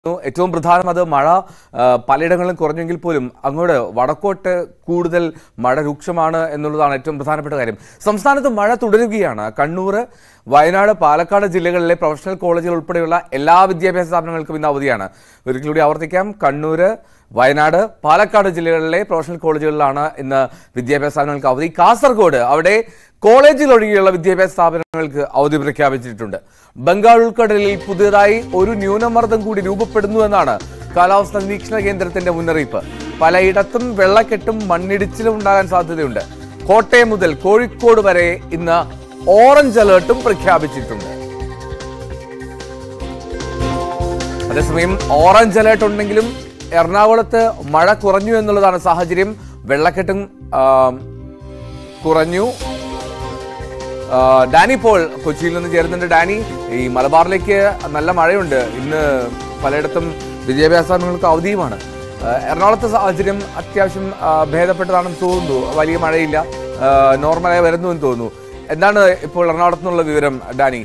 ഏറ്റവും പ്രധാനം അത് മഴ ആ, പലയിടങ്ങളിലും കുറഞ്ഞെങ്കിൽ പോലും അങ്ങോട്ട് വടക്കോട്ട് കൂടുതൽ മഴ രൂക്ഷമാണ് എന്നുള്ളതാണ് ഏറ്റവും പ്രധാനപ്പെട്ട കാര്യം സംസ്ഥാനത്ത് മഴ തുടരുകയാണ് കണ്ണൂർ വയനാട് പാലക്കാട് ജില്ലകളിലെ പ്രൊഫഷണൽ കോളേജുകൾ ഉൾപ്പെടെയുള്ള എല്ലാ വിദ്യാഭ്യാസ സ്ഥാപനങ്ങൾക്കും ഇന്ന് അവധിയാണ് ഒരിക്കൽ കൂടി ആവർത്തിക്കാം കണ്ണൂർ വയനാട് പാലക്കാട് ജില്ലകളിലെ പ്രൊഫഷണൽ കോളേജുകളിലാണ് ഇന്ന് വിദ്യാഭ്യാസ സ്ഥാപനങ്ങൾക്ക് അവധി കാസർഗോഡ് അവിടെ കോളേജിൽ ഒഴികെയുള്ള വിദ്യാഭ്യാസ സ്ഥാപനങ്ങൾക്ക് അവധി പ്രഖ്യാപിച്ചിട്ടുണ്ട് ബംഗാൾ ഉൾക്കടലിൽ പുതിയതായി ഒരു ന്യൂനമർദ്ദം കൂടി രൂപപ്പെടുന്നു എന്നാണ് കാലാവസ്ഥാ നിരീക്ഷണ കേന്ദ്രത്തിന്റെ മുന്നറിയിപ്പ് പലയിടത്തും വെള്ളക്കെട്ടും മണ്ണിടിച്ചിലും ഉണ്ടാകാൻ സാധ്യതയുണ്ട് കോട്ടയം മുതൽ കോഴിക്കോട് വരെ ഇന്ന് ഓറഞ്ച് അലേർട്ടും പ്രഖ്യാപിച്ചിട്ടുണ്ട് അതേസമയം ഓറഞ്ച് അലേർട്ട് ഉണ്ടെങ്കിലും എറണാകുളത്ത് മഴ കുറഞ്ഞു എന്നുള്ളതാണ് സാഹചര്യം വെള്ളക്കെട്ടും ആ, കുറഞ്ഞു ആ, ഡാനി പോൾ കൊച്ചിയിൽ നിന്ന് ചേരുന്നുണ്ട് ഡാനി ഈ മലബാറിലേക്ക് നല്ല മഴയുണ്ട് ഇന്ന് പലയിടത്തും വിദ്യാഭ്യാസ സ്ഥാപനങ്ങൾക്ക് അവധിയുമാണ് ആ, എറണാകുളത്തെ സാഹചര്യം അത്യാവശ്യം ആ, ഭേദപ്പെട്ടതാണെന്ന് തോന്നുന്നു വലിയ മഴയില്ല ആ, നോർമലായി വരുന്നു എന്ന് തോന്നുന്നു എന്താണ് ഇപ്പോൾ എറണാകുളത്ത് നിന്നുള്ള വിവരം ഡാനി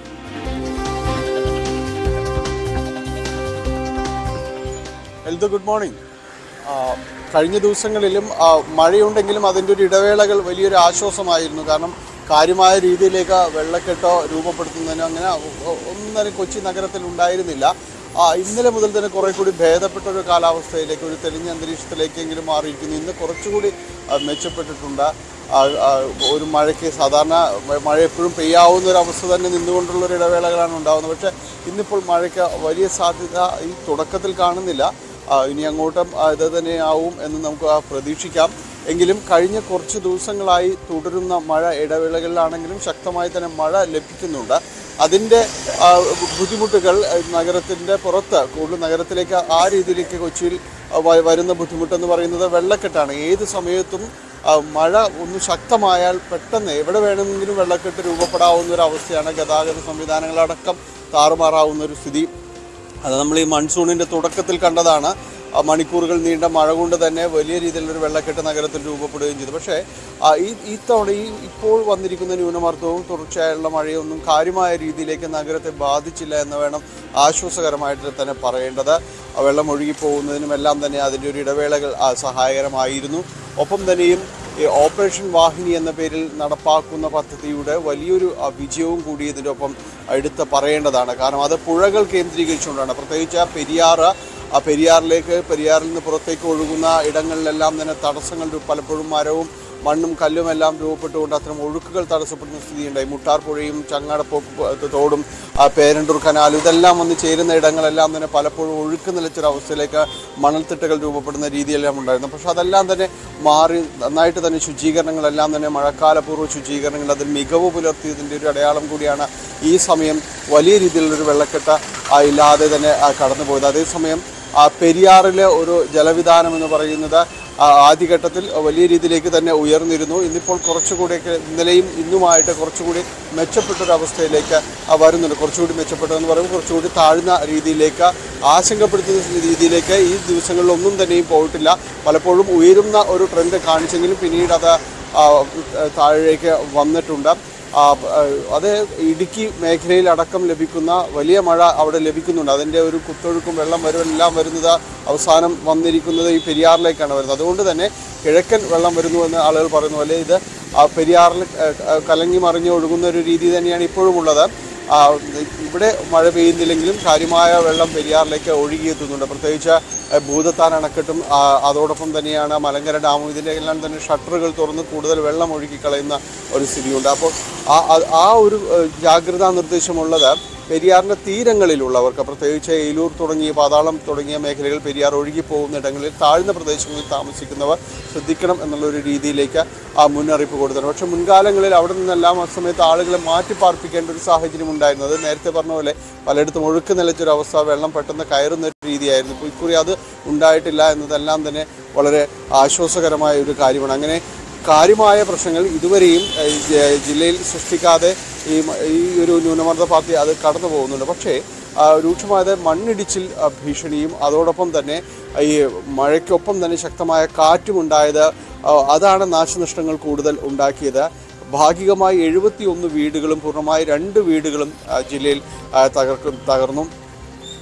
എൽദോ ഗുഡ് മോർണിംഗ് ആ, കഴിഞ്ഞ ദിവസങ്ങളിലും ആ, മഴയുണ്ടെങ്കിലും അതിൻ്റെ ഒരു ഇടവേളകൾ വലിയൊരു ആശ്വാസമായിരുന്നു കാരണം കാര്യമായ രീതിയിലേക്ക് വെള്ളക്കെട്ടോ രൂപപ്പെടുത്തുന്നതിനോ അങ്ങനെ ഒ- ഒന്നും തന്നെ കൊച്ചി നഗരത്തിൽ ഉണ്ടായിരുന്നില്ല ആ, ഇന്നലെ മുതൽ തന്നെ കുറെ കൂടി ഭേദപ്പെട്ട ഒരു കാലാവസ്ഥയിലേക്ക് ഒരു തെളിഞ്ഞ അന്തരീക്ഷത്തിലേക്കെങ്കിലും മാറിയിരിക്കുന്നു ഇന്ന് കുറച്ചുകൂടി ആ, മെച്ചപ്പെട്ടിട്ടുണ്ട് ആ, ആ, ഒരു മഴയ്ക്ക് സാധാരണ മ- മഴ എപ്പോഴും പെയ്യാവുന്ന ഒരു അവസ്ഥ തന്നെ നിന്നുകൊണ്ടുള്ള ഒരു ഇടവേളകളാണ് ഉണ്ടാകുന്നത് പക്ഷേ ഇന്നിപ്പോൾ മഴയ്ക്ക് വലിയ സാധ്യത ഈ തുടക്കത്തിൽ കാണുന്നില്ല ആ, ഇനി അങ്ങോട്ടും ആ, ഇത് തന്നെയാവും എന്ന് നമുക്ക് ആ പ്രതീക്ഷിക്കാം എങ്കിലും കഴിഞ്ഞ കുറച്ച് ദിവസങ്ങളായി തുടരുന്ന മഴ ഇടവേളകളിലാണെങ്കിലും ശക്തമായി തന്നെ മഴ ലഭിക്കുന്നുണ്ട് അതിൻ്റെ ആ, ബുദ്ധിമുട്ടുകൾ ആ, നഗരത്തിൻ്റെ പുറത്ത് കൂടുതൽ നഗരത്തിലേക്ക് ആ രീതിയിലേക്ക് കൊച്ചിയിൽ ആ, വ- വരുന്ന ബുദ്ധിമുട്ടെന്ന് പറയുന്നത് വെള്ളക്കെട്ടാണ് ഏത് സമയത്തും ആ, മഴ ഒന്ന് ശക്തമായാൽ പെട്ടെന്ന് എവിടെ വേണമെങ്കിലും വെള്ളക്കെട്ട് രൂപപ്പെടാവുന്ന ഒരു അവസ്ഥയാണ് ഗതാഗത സംവിധാനങ്ങളടക്കം താറുമാറാവുന്ന ഒരു സ്ഥിതി അത് നമ്മൾ ഈ മൺസൂണിൻ്റെ തുടക്കത്തിൽ കണ്ടതാണ് ആ മണിക്കൂറുകൾ നീണ്ട മഴ കൊണ്ട് തന്നെ വലിയ രീതിയിലൊരു വെള്ളക്കെട്ട് നഗരത്തിൽ രൂപപ്പെടുകയും ചെയ്തു പക്ഷേ ആ, ഈ ഇത്തവണ ഈ ഇപ്പോൾ വന്നിരിക്കുന്ന ന്യൂനമർദ്ദവും തുടർച്ചയായുള്ള മഴയൊന്നും കാര്യമായ രീതിയിലേക്ക് നഗരത്തെ ബാധിച്ചില്ല എന്ന് വേണം ആശ്വാസകരമായിട്ട് തന്നെ പറയേണ്ടത് ആ വെള്ളം ഒഴുകിപ്പോകുന്നതിനും എല്ലാം തന്നെ അതിൻ്റെ ഒരു ഇടവേളകൾ ആ, സഹായകരമായിരുന്നു ഒപ്പം തന്നെയും ഈ ഓപ്പറേഷൻ വാഹിനി എന്ന പേരിൽ നടപ്പാക്കുന്ന പദ്ധതിയുടെ വലിയൊരു ആ, വിജയവും കൂടി ഇതിൻ്റെ ഒപ്പം എടുത്ത് പറയേണ്ടതാണ് കാരണം അത് പുഴകൾ കേന്ദ്രീകരിച്ചുകൊണ്ടാണ് പ്രത്യേകിച്ച് ആ പെരിയാർ ആ പെരിയാറിലേക്ക് പെരിയാറിൽ നിന്ന് പുറത്തേക്ക് ഒഴുകുന്ന ഇടങ്ങളിലെല്ലാം തന്നെ തടസ്സങ്ങൾ രൂ- പലപ്പോഴും മരവും മണ്ണും കല്ലും എല്ലാം രൂപപ്പെട്ടുകൊണ്ട് അത്തരം ഒഴുക്കുകൾ തടസ്സപ്പെടുന്ന സ്ഥിതിയുണ്ടായി മുട്ടാർ പുഴയും ചങ്ങാടപ്പോ തോടും ആ പേരണ്ടൂർ കനാലും ഇതെല്ലാം വന്ന് ചേരുന്ന ഇടങ്ങളെല്ലാം തന്നെ പലപ്പോഴും ഒഴുക്ക് നിലച്ചൊരവസ്ഥയിലേക്ക് മണൽത്തിട്ടകൾ രൂപപ്പെടുന്ന രീതിയെല്ലാം ഉണ്ടായിരുന്നു പക്ഷെ അതെല്ലാം തന്നെ മാറി നന്നായിട്ട് തന്നെ ശുചീകരണങ്ങളെല്ലാം തന്നെ മഴക്കാലപൂർവ്വ ശുചീകരണങ്ങൾ അതിൽ മികവ് പുലർത്തിയതിൻ്റെ ഒരു അടയാളം കൂടിയാണ് ഈ സമയം വലിയ രീതിയിലുള്ളൊരു വെള്ളക്കെട്ട് ആ, ഇല്ലാതെ തന്നെ ആ, കടന്നുപോയത് അതേസമയം ആ പെരിയാറിലെ ഒരു ജലവിധാനം എന്ന് പറയുന്നത് ആ, ആദ്യഘട്ടത്തിൽ വലിയ രീതിയിലേക്ക് തന്നെ ഉയർന്നിരുന്നു ഇന്നിപ്പോൾ കുറച്ചുകൂടിയൊക്കെ ഇന്നലെയും ഇന്നുമായിട്ട് കുറച്ചുകൂടി മെച്ചപ്പെട്ടൊരവസ്ഥയിലേക്ക് ആ, വരുന്നുണ്ട് കുറച്ചുകൂടി മെച്ചപ്പെട്ടതെന്ന് പറയുമ്പോൾ കുറച്ചുകൂടി താഴ്ന്ന രീതിയിലേക്ക് ആശങ്കപ്പെടുത്തുന്ന രീതിയിലേക്ക് ഈ ദിവസങ്ങളിലൊന്നും തന്നെയും പോയിട്ടില്ല പലപ്പോഴും ഉയരുന്ന ഒരു ട്രെൻഡ് കാണിച്ചെങ്കിലും പിന്നീട് അത് ആ, താഴേക്ക് വന്നിട്ടുണ്ട് ആ, ആ, അത് ഇടുക്കി മേഖലയിൽ അടക്കം ലഭിക്കുന്ന വലിയ മഴ അവിടെ ലഭിക്കുന്നുണ്ട് അതിൻ്റെ ഒരു കുത്തൊഴുക്കും വെള്ളം വരും എല്ലാം വരുന്നത് അവസാനം വന്നിരിക്കുന്നത് ഈ പെരിയാറിലേക്കാണ് വരുന്നത് അതുകൊണ്ട് തന്നെ കിഴക്കൻ വെള്ളം വരുന്നു എന്ന് ആളുകൾ പറയുന്ന പോലെ ഇത് ആ പെരിയാറിൽ ആ, ആ, കലങ്ങി മറിഞ്ഞ് ഒഴുകുന്ന ഒരു രീതി തന്നെയാണ് ഇപ്പോഴും ഉള്ളത് ആ, ഇവിടെ മഴ പെയ്യുന്നില്ലെങ്കിലും കാര്യമായ വെള്ളം പെരിയാറിലേക്ക് ഒഴുകിയെത്തുന്നുണ്ട് പ്രത്യേകിച്ച് ആ, ഭൂതത്താൻ അണക്കെട്ടും ആ, അതോടൊപ്പം തന്നെയാണ് മലങ്കര ഡാമും ഇതിൻ്റെ എല്ലാം തന്നെ ഷട്ടറുകൾ തുറന്ന് കൂടുതൽ വെള്ളം ഒഴുകി കളയുന്ന ഒരു സ്ഥിതിയുണ്ട് അപ്പോൾ ആ ആ- ആ ഒരു ആ, ജാഗ്രതാ നിർദ്ദേശമുള്ളത് പെരിയാറിൻ്റെ തീരങ്ങളിലുള്ളവർക്ക് പ്രത്യേകിച്ച് ഏലൂർ തുടങ്ങിയ പാതാളം തുടങ്ങിയ മേഖലകൾ പെരിയാർ ഒഴുകി പോകുന്ന ഇടങ്ങളിൽ താഴ്ന്ന പ്രദേശങ്ങളിൽ താമസിക്കുന്നവർ ശ്രദ്ധിക്കണം എന്നുള്ള ഒരു രീതിയിലേക്ക് ആ മുന്നറിയിപ്പ് കൊടുത്തിട്ടുണ്ട് പക്ഷേ മുൻകാലങ്ങളിൽ അവിടെ നിന്നെല്ലാം ആ സമയത്ത് ആളുകളെ മാറ്റി പാർപ്പിക്കേണ്ട ഒരു സാഹചര്യം ഉണ്ടായിരുന്നു അത് നേരത്തെ പറഞ്ഞ പോലെ പലയിടത്തും ഒഴുക്ക് നിലച്ചൊരവസ്ഥ വെള്ളം പെട്ടെന്ന് കയറുന്ന ഒരു രീതിയായിരുന്നു ഇപ്പോൾ ഇക്കുറി അത് ഉണ്ടായിട്ടില്ല എന്നതെല്ലാം തന്നെ വളരെ ആശ്വാസകരമായ ഒരു കാര്യമാണ് അങ്ങനെ കാര്യമായ പ്രശ്നങ്ങൾ ഇതുവരെയും ഏഹ്, ജ- ജില്ലയിൽ സൃഷ്ടിക്കാതെ ഈ മ- ഈ ഒരു ന്യൂനമർദ്ദ പാത്തി അത് കടന്നു പോകുന്നുണ്ട് പക്ഷേ ആ, രൂക്ഷമായത് മണ്ണിടിച്ചിൽ ആ, ഭീഷണിയും അതോടൊപ്പം തന്നെ ഈ മഴയ്ക്കൊപ്പം തന്നെ ശക്തമായ കാറ്റുമുണ്ടായത് ആ, അതാണ് നാശനഷ്ടങ്ങൾ കൂടുതൽ ഉണ്ടാക്കിയത് ഭാഗികമായി എഴുപത്തി ഒന്ന് വീടുകളും പൂർണ്ണമായി രണ്ട് വീടുകളും ആ, ജില്ലയിൽ ആ, തകർക്കും തകർന്നു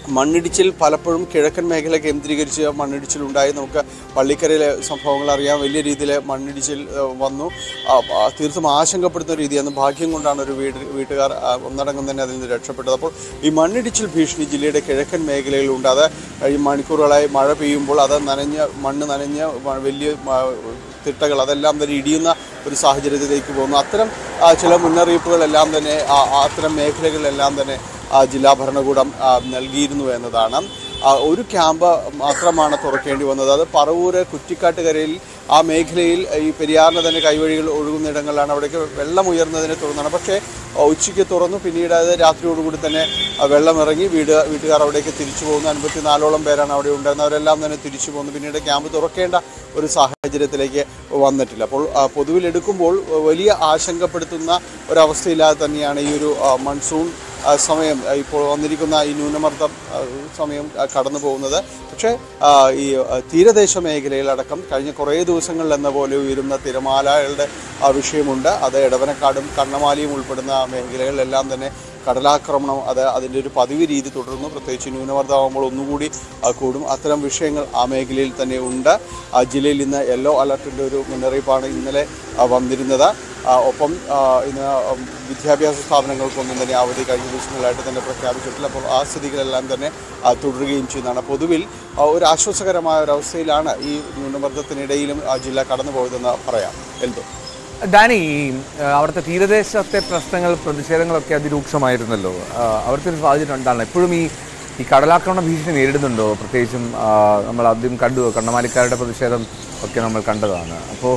മണ്ണിടിച്ചിൽ പലപ്പോഴും കിഴക്കൻ മേഖല കേന്ദ്രീകരിച്ച് മണ്ണിടിച്ചിൽ ഉണ്ടായി നമുക്ക് പള്ളിക്കരയിലെ സംഭവങ്ങൾ അറിയാം വലിയ രീതിയിൽ മണ്ണിടിച്ചിൽ ആ, വന്നു ആ, ആ, തീർത്തും ആശങ്കപ്പെടുത്തുന്ന രീതിയാണ് ഭാഗ്യം കൊണ്ടാണ് ഒരു വീട് വീട്ടുകാർ ആ, ഒന്നടങ്കം തന്നെ അതിൽ നിന്ന് രക്ഷപ്പെട്ടത് അപ്പോൾ ഈ മണ്ണിടിച്ചിൽ ഭീഷണി ജില്ലയുടെ കിഴക്കൻ മേഖലയിലുണ്ട് അത് ഈ മണിക്കൂറുകളായി മഴ പെയ്യുമ്പോൾ അത് നനഞ്ഞ് മണ്ണ് നനഞ്ഞ് മ- വലിയ മ- തിട്ടകൾ അതെല്ലാം തന്നെ ഇടിയുന്ന ഒരു സാഹചര്യത്തിലേക്ക് പോകുന്നു അത്തരം ആ, ചില മുന്നറിയിപ്പുകളെല്ലാം തന്നെ ആ- ആ അത്തരം മേഖലകളിലെല്ലാം തന്നെ ആ, ജില്ലാ ഭരണകൂടം ആ, നൽകിയിരുന്നു എന്നതാണ് ആ, ഒരു ക്യാമ്പ് മാത്രമാണ് തുറക്കേണ്ടി വന്നത് അത് പറവൂര് കുറ്റിക്കാട്ടുകരയിൽ ആ മേഖലയിൽ ഈ പെരിയാറിന് തന്നെ കൈവഴികൾ ഒഴുകുന്നിടങ്ങളിലാണ് അവിടേക്ക് വെള്ളം ഉയർന്നതിനെ തുടർന്നാണ് പക്ഷേ ആ, ഉച്ചയ്ക്ക് തുറന്നു പിന്നീട് അത് രാത്രിയോടുകൂടി തന്നെ ആ, വെള്ളം ഇറങ്ങി വീട് വീട്ടുകാർ അവിടേക്ക് തിരിച്ചു പോകുന്നു അൻപത്തിനാലോളം പേരാണ് അവിടെ ഉണ്ടായിരുന്നത് അവരെല്ലാം തന്നെ തിരിച്ചു പോകുന്നു പിന്നീട് ക്യാമ്പ് തുറക്കേണ്ട ഒരു സാഹചര്യത്തിലേക്ക് വന്നിട്ടില്ല അപ്പോൾ ആ, പൊതുവിൽ എടുക്കുമ്പോൾ വലിയ ആശങ്കപ്പെടുത്തുന്ന ഒരവസ്ഥയില്ലാതെ തന്നെയാണ് ഈ ഒരു ആ, മൺസൂൺ ആ, സമയം ആ, ഇപ്പോൾ വന്നിരിക്കുന്ന ഈ ന്യൂനമർദ്ദം ആ, സമയം ആ, കടന്നു പോകുന്നത് പക്ഷേ ആ, ഈ ആ, തീരദേശ മേഖലയിലടക്കം കഴിഞ്ഞ കുറേ ദിവസങ്ങളിൽ എന്ന പോലെ ഉയരുന്ന തിരമാലകളുടെ ആ, വിഷയമുണ്ട് അത് എടവനക്കാടും കണ്ണമാലിയും ഉൾപ്പെടുന്ന മേഖലകളിലെല്ലാം തന്നെ കടലാക്രമണം അത് അതിൻ്റെ ഒരു പതിവ് രീതി തുടർന്നു പ്രത്യേകിച്ച് ന്യൂനമർദ്ദമാകുമ്പോൾ ഒന്നുകൂടി ആ, കൂടും അത്തരം വിഷയങ്ങൾ ആ മേഖലയിൽ തന്നെ ഉണ്ട് ആ ജില്ലയിൽ ഇന്ന് യെല്ലോ അലർട്ടിൻ്റെ ഒരു മുന്നറിയിപ്പാണ് ഇന്നലെ ആ, വന്നിരുന്നത് ആ, ഒപ്പം ആ, ഇന്ന് ഉം, വിദ്യാഭ്യാസ സ്ഥാപനങ്ങൾക്കൊന്നും തന്നെ അവധി കഴിഞ്ഞ ദിവസങ്ങളായിട്ട് തന്നെ പ്രഖ്യാപിച്ചിട്ടില്ല അപ്പോൾ ആ സ്ഥിതികളെല്ലാം തന്നെ ആ, തുടരുകയും ചെയ്യുന്നതാണ് പൊതുവിൽ ആ, ഒരു ആശ്വാസകരമായ ഒരു അവസ്ഥയിലാണ് ഈ ന്യൂനമർദ്ദത്തിനിടയിലും ആ ജില്ല കടന്നു പോയതെന്ന് പറയാം എൽദോ ഡാനി ഈ ആ, അവിടുത്തെ തീരദേശത്തെ പ്രശ്നങ്ങൾ പ്രതിഷേധങ്ങളൊക്കെ അതിരൂക്ഷമായിരുന്നല്ലോ ആ, അവിടുത്തെ ഒരു സാഹചര്യം എന്താണ് എപ്പോഴും ഈ ഈ കടലാക്രമണ ഭീഷണി നേരിടുന്നുണ്ടോ പ്രത്യേകിച്ചും ആ, നമ്മൾ ആദ്യം കണ്ടു കണ്ണമാലിക്കാരുടെ പ്രതിഷേധം ഒക്കെ നമ്മൾ കണ്ടതാണ് അപ്പോൾ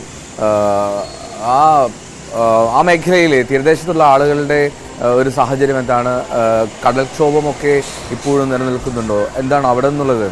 ആ ആ, ആ മേഖലയിലെ തീരദേശത്തുള്ള ആളുകളുടെ ആ, ഒരു സാഹചര്യം എന്താണ് ആ, കടൽക്ഷോഭമൊക്കെ ഇപ്പോഴും നിലനിൽക്കുന്നുണ്ടോ എന്താണ് അവിടെ നിന്നുള്ളത്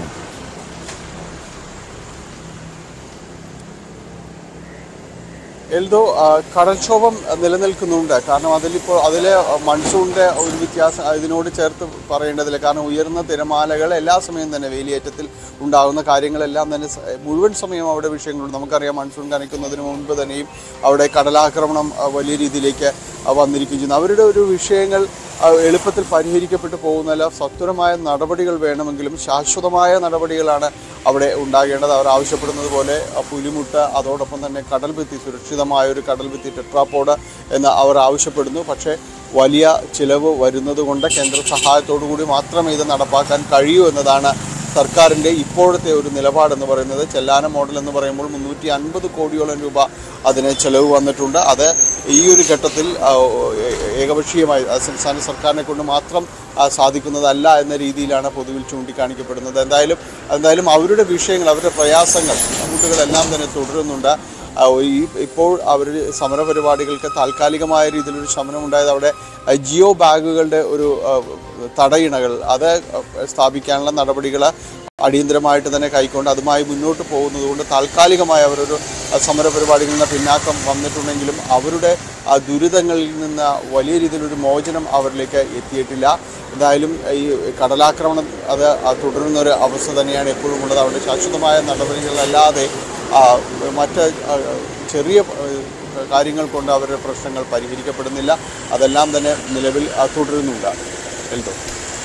എൽദോ ആ, കടൽക്ഷോഭം നിലനിൽക്കുന്നുണ്ട് കാരണം അതിലിപ്പോൾ അതിൽ മൺസൂണിൻ്റെ ഒരു വ്യത്യാസം ഇതിനോട് ചേർത്ത് പറയേണ്ടതില്ല കാരണം ഉയർന്ന തിരമാലകൾ എല്ലാ സമയവും തന്നെ വേലിയേറ്റത്തിൽ ഉണ്ടാകുന്ന കാര്യങ്ങളെല്ലാം തന്നെ സ- മുഴുവൻ സമയം അവിടെ വിഷയങ്ങളുണ്ട് നമുക്കറിയാം മൺസൂൺ കനക്കുന്നതിന് മുൻപ് തന്നെയും അവിടെ കടലാക്രമണം ആ, വലിയ രീതിയിലേക്ക് ആ, വന്നിരിക്കുകയും ചെയ്യുന്നു അവരുടെ ഒരു വിഷയങ്ങൾ ആ, എളുപ്പത്തിൽ പരിഹരിക്കപ്പെട്ടു പോകുന്നല്ല സത്വരമായ നടപടികൾ വേണമെങ്കിലും ശാശ്വതമായ നടപടികളാണ് അവിടെ ഉണ്ടാകേണ്ടത് അവർ ആവശ്യപ്പെടുന്നത് പോലെ ആ, പുലിമുട്ട് അതോടൊപ്പം തന്നെ കടൽഭിത്തി സുരക്ഷിതമായ ഒരു കടൽഭിത്തി ടെട്രാപ്പോഡ് എന്ന് അവർ ആവശ്യപ്പെടുന്നു പക്ഷേ വലിയ ചിലവ് വരുന്നത് കൊണ്ട് കേന്ദ്ര സഹായത്തോടു കൂടി മാത്രമേ ഇത് നടപ്പാക്കാൻ കഴിയൂ എന്നതാണ് സർക്കാരിൻ്റെ ഇപ്പോഴത്തെ ഒരു നിലപാടെന്ന് പറയുന്നത് ചെല്ലാന മോഡൽ എന്ന് പറയുമ്പോൾ മുന്നൂറ്റി അൻപത് കോടിയോളം രൂപ അതിന് ചെലവ് വന്നിട്ടുണ്ട് അത് ഈ ഒരു ഘട്ടത്തിൽ ആ, ഏ- ഏകപക്ഷീയമായി ആ, സംസ്ഥാന സർക്കാരിനെ കൊണ്ട് മാത്രം ആ, സാധിക്കുന്നതല്ല എന്ന രീതിയിലാണ് പൊതുവിൽ ചൂണ്ടിക്കാണിക്കപ്പെടുന്നത് എന്തായാലും എന്തായാലും അവരുടെ വിഷയങ്ങൾ അവരുടെ പ്രയാസങ്ങൾ ബുദ്ധിമുട്ടുകളെല്ലാം തന്നെ തുടരുന്നുണ്ട് ആ, ഈ ഇപ്പോൾ അവർ സമരപരിപാടികൾക്ക് താൽക്കാലികമായ രീതിയിലൊരു ശമനം ഉണ്ടായത് അവിടെ ആ, ജിയോ ബാഗുകളുടെ ഒരു ആ, തടയിണകൾ അത് സ്ഥാപിക്കാനുള്ള നടപടികൾ അടിയന്തരമായിട്ട് തന്നെ കൈക്കൊണ്ട് അതുമായി മുന്നോട്ട് പോകുന്നത് കൊണ്ട് താൽക്കാലികമായി അവരൊരു ആ, സമരപരിപാടികളിൽ നിന്ന് പിന്നാക്കം വന്നിട്ടുണ്ടെങ്കിലും അവരുടെ ആ ദുരിതങ്ങളിൽ നിന്ന് വലിയ രീതിയിലൊരു മോചനം അവരിലേക്ക് എത്തിയിട്ടില്ല എന്തായാലും ഈ കടലാക്രമണം അത് ആ തുടരുന്ന ഒരു അവസ്ഥ തന്നെയാണ് എപ്പോഴും ഉള്ളത് അവിടെ ശാശ്വതമായ നടപടികളല്ലാതെ ആ, മറ്റ് ആ, ചെറിയ ആ, കാര്യങ്ങൾ കൊണ്ട് അവരുടെ പ്രശ്നങ്ങൾ പരിഹരിക്കപ്പെടുന്നില്ല അതെല്ലാം തന്നെ നിലവിൽ ആ, തുടരുന്നുണ്ട് എൽദോ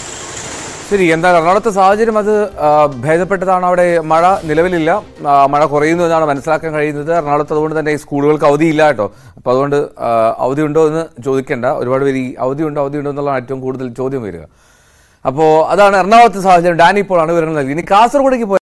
ശരി എന്താ എറണാകുളത്തെ സാഹചര്യം അത് ആ, ഭേദപ്പെട്ടതാണ് അവിടെ മഴ നിലവിലില്ല ആ, മഴ കുറയുന്നു എന്നാണ് മനസ്സിലാക്കാൻ കഴിയുന്നത് എറണാകുളത്ത് അതുകൊണ്ട് തന്നെ ഈ സ്കൂളുകൾക്ക് അവധിയില്ല കേട്ടോ അപ്പോൾ അതുകൊണ്ട് ആ, അവധി ഉണ്ടോ എന്ന് ചോദിക്കേണ്ട ഒരുപാട് പേര് ഈ അവധി ഉണ്ടോ അവധി ഉണ്ടോ എന്നുള്ളതാണ് ഏറ്റവും കൂടുതൽ ചോദ്യം വരിക അപ്പോൾ അതാണ് എറണാകുളത്തെ സാഹചര്യം ഡാനി ഇപ്പോഴാണ് വിവരങ്ങൾ നൽകി ഇനി കാസർഗോഡേക്ക് പോയി